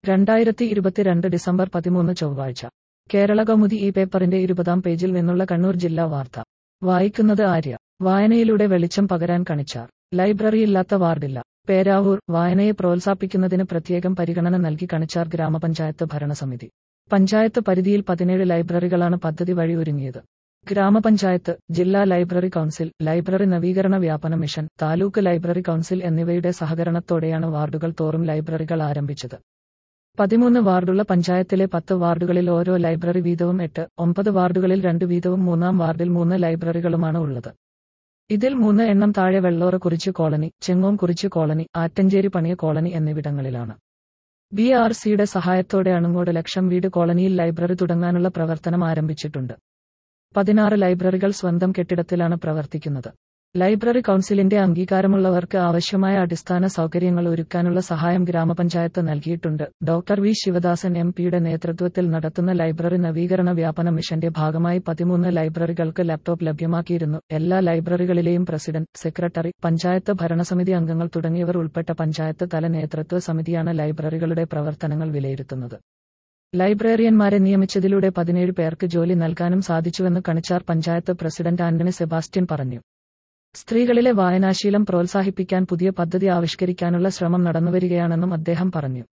രണ്ടായിരത്തി ഇരുപത്തിരണ്ട് ഡിസംബർ പതിമൂന്ന് ചൊവ്വാഴ്ച കേരള കൗമുദി ഈ പേപ്പറിന്റെ ഇരുപതാം പേജിൽ നിന്നുള്ള കണ്ണൂർ ജില്ലാ വാർത്ത വായിക്കുന്നത് ആര്യ വായനയിലൂടെ വെളിച്ചം പകരാൻ കണിച്ചാർ ലൈബ്രറിയില്ലാത്ത വാർഡില്ല പേരാവൂർ വായനയെ പ്രോത്സാഹിപ്പിക്കുന്നതിന് പ്രത്യേകം പരിഗണന നൽകി കണിച്ചാർ ഗ്രാമപഞ്ചായത്ത് ഭരണസമിതി പഞ്ചായത്ത് പരിധിയിൽ പതിനേഴ് ലൈബ്രറികളാണ് പദ്ധതി വഴി ഒരുങ്ങിയത് ഗ്രാമപഞ്ചായത്ത് ജില്ലാ ലൈബ്രറി കൗൺസിൽ ലൈബ്രറി നവീകരണ വ്യാപന മിഷൻ താലൂക്ക് ലൈബ്രറി കൗൺസിൽ എന്നിവയുടെ സഹകരണത്തോടെയാണ് വാർഡുകൾ തോറും ലൈബ്രറികൾ ആരംഭിച്ചത് പതിമൂന്ന് വാർഡുള്ള പഞ്ചായത്തിലെ പത്ത് വാർഡുകളിൽ ഓരോ ലൈബ്രറി വീതവും എട്ട് ഒമ്പത് വാർഡുകളിൽ രണ്ട് വീതവും മൂന്നാം വാർഡിൽ മൂന്ന് ലൈബ്രറികളുമാണ് ഉള്ളത് ഇതിൽ മൂന്ന് എണ്ണം താഴെ വെള്ളോറ കുറിച്ച് കോളനി ചെങ്ങോം കുറിച്ച് കോളനി ആറ്റഞ്ചേരി പണിയ കോളനി എന്നിവിടങ്ങളിലാണ് ബി ആർ സിയുടെ സഹായത്തോടെ അണുങ്ങോട് ലക്ഷം വീട് കോളനിയിൽ ലൈബ്രറി തുടങ്ങാനുള്ള പ്രവർത്തനം ആരംഭിച്ചിട്ടുണ്ട് പതിനാറ് ലൈബ്രറികൾ സ്വന്തം കെട്ടിടത്തിലാണ് പ്രവർത്തിക്കുന്നത് ലൈബ്രറി കൗൺസിലിന്റെ അംഗീകാരമുള്ളവർക്ക് ആവശ്യമായ അടിസ്ഥാന സൗകര്യങ്ങൾ ഒരുക്കാനുള്ള സഹായം ഗ്രാമപഞ്ചായത്ത് നൽകിയിട്ടുണ്ട് ഡോക്ടർ വി ശിവദാസൻ എം പിയുടെ നേതൃത്വത്തിൽ നടത്തുന്ന ലൈബ്രറി നവീകരണ വ്യാപന മിഷന്റെ ഭാഗമായി പതിമൂന്ന് ലൈബ്രറികൾക്ക് ലാപ്ടോപ്പ് ലഭ്യമാക്കിയിരുന്നു എല്ലാ ലൈബ്രറികളിലെയും പ്രസിഡന്റ് സെക്രട്ടറി പഞ്ചായത്ത് ഭരണസമിതി അംഗങ്ങൾ തുടങ്ങിയവർ ഉൾപ്പെട്ട പഞ്ചായത്ത് തല നേതൃത്വ സമിതിയാണ് ലൈബ്രറികളുടെ പ്രവർത്തനങ്ങൾ വിലയിരുത്തുന്നത് ലൈബ്രറിയന്മാരെ നിയമിച്ചതിലൂടെ പതിനേഴ് പേർക്ക് ജോലി നൽകാനും സാധിച്ചുവെന്ന് Kanichar panchayat president Antony Sebastian പറഞ്ഞു സ്ത്രീകളിലെ വായനാശീലം പ്രോത്സാഹിപ്പിക്കാൻ പുതിയ പദ്ധതി ആവിഷ്കരിക്കാനുള്ള ശ്രമം നടന്നുവരികയാണെന്നും അദ്ദേഹം പറഞ്ഞു